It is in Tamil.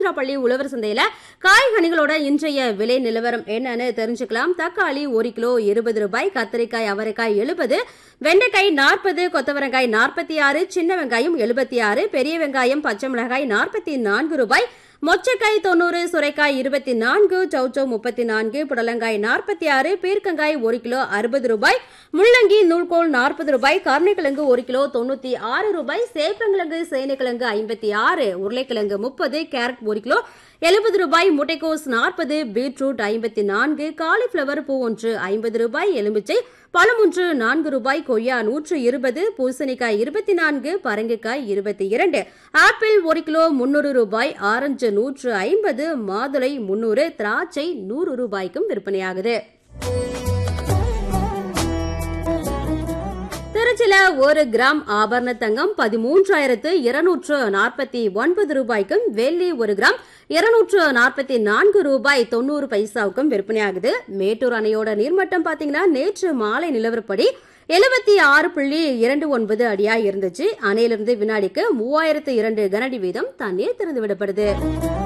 பள்ளி உழவர் சந்தையில காய்கனிகளோட இன்றைய விலை நிலவரம் என்னன்னு தெரிஞ்சுக்கலாம் தக்காளி ஒரு கிலோ இருபது ரூபாய் கத்திரிக்காய் அவரைக்காய் எழுபது வெண்டைக்காய் நாற்பது கொத்தவரங்காய் நாற்பத்தி ஆறு சின்ன வெங்காயம் எழுபத்தி ஆறு பெரிய வெங்காயம் பச்சை மிளகாய் நாற்பத்தி நான்கு ரூபாய் மொச்சக்காய் தொண்ணூறு சுரைக்காய் இருபத்தி நான்கு சௌச்சௌ முப்பத்தி நான்கு புடலங்காய் நாற்பத்தி ஆறு பீர்க்கங்காய் ஒரு கிலோ அறுபது ரூபாய் முள்ளங்கி நூல்கோல் நாற்பது ரூபாய் கருணைக்கிழங்கு ஒரு கிலோ தொண்ணூத்தி ஆறு ரூபாய் சேப்பங்கிழங்கு சேனைக்கிழங்கு ஐம்பத்தி ஆறு உருளைக்கிழங்கு முப்பது கேரட் ஒரு கிலோ எழுபது ரூபாய் முட்டைக்கோஸ் நாற்பது பீட்ரூட் ஐம்பத்தி நான்கு காலிஃபிளவர் பூ ஒன்று ஐம்பது ரூபாய் எலுமிச்சை பழம் ஒன்று நான்கு ரூபாய் கொய்யா நூற்று இருபது பூசணிக்காய் இருபத்தி நான்கு பரங்கிக்காய் இருபத்தி இரண்டு ஆப்பிள் ஒரு கிலோ முன்னூறு ரூபாய் ஆரஞ்சு நூற்று ஐம்பது மாதுளை முன்னூறு திராட்சை நூறு ரூபாய்க்கும் விற்பனையாகுது திருச்சியில ஒரு கிராம் ஆபரண தங்கம் பதிமூன்றாயிரத்து இருநூற்று நாற்பத்தி ஒன்பது ரூபாய்க்கும் வெள்ளி ஒரு கிராம் இருநூற்று நாற்பத்தி நான்கு ரூபாய் தொண்ணூறு பைசாவுக்கும் விற்பனையாகுது மேட்டூர் அணையோட நீர்மட்டம் பாத்தீங்கன்னா நேற்று மாலை நிலவரப்படி எழுபத்தி ஆறு புள்ளி இரண்டு ஒன்பது அடியா இருந்துச்சு அணையிலிருந்து வினாடிக்கு மூவாயிரத்து இரண்டு கனஅடி வீதம் தண்ணீர் திறந்து விடப்படுது